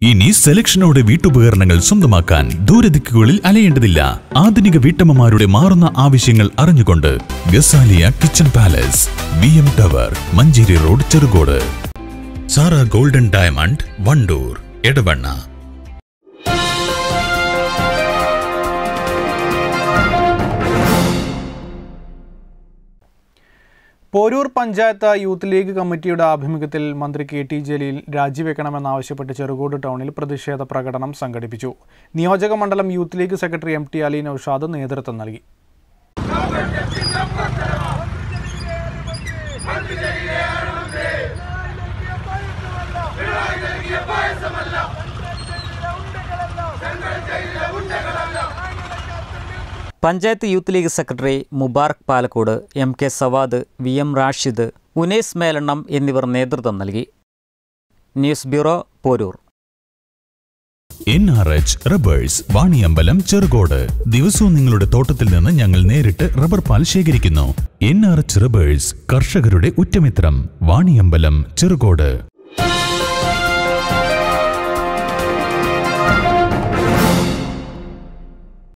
ഇനി സെലക്ഷനോടെ വീട്ടുപകരണങ്ങൾ സ്വന്തമാക്കാൻ ദൂരദിക്കുകളിൽ അലയേണ്ടതില്ല ആധുനിക വീട്ടമ്മമാരുടെ മാറുന്ന ആവശ്യങ്ങൾ അറിഞ്ഞുകൊണ്ട് Gazaliya kitchen palace V M tower Manjeri road Cherukode Sara golden diamond Wandoor Edavanna Porur panchayat youth league കമ്മിറ്റിയുടെ ആഭിമുഖ്യത്തിൽ മന്ത്രി കെ ടി ജലീൽ രാജിവെക്കണമെന്നാവശ്യപ്പെട്ട് ചെറുകോട് ടൗണിൽ പ്രതിഷേധ പ്രകടനം സംഘടിപ്പിച്ചു നിയോജക മണ്ഡലം youth league secretary M T Ali Noushad നേതൃത്വം നൽകി panchayat youth league secretary Mubarak Palakode M K Savad V M Rashid Unais Melennam എന്നിവർ നേതൃത്വം നൽകി news bureau Porur N R H rubbers Vaniyambalam Cherukode ദിവസവും നിങ്ങളുടെ തോട്ടത്തിൽ നിന്ന് ഞങ്ങൾ നേരിട്ട് റബ്ബർ പാൽ ശേഖരിക്കുന്നു എൻ ആർ എച്ച് റബ്ബേഴ്സ് കർഷകരുടെ ഉറ്റമിത്രം വാണിയമ്പലം ചെറുകോട്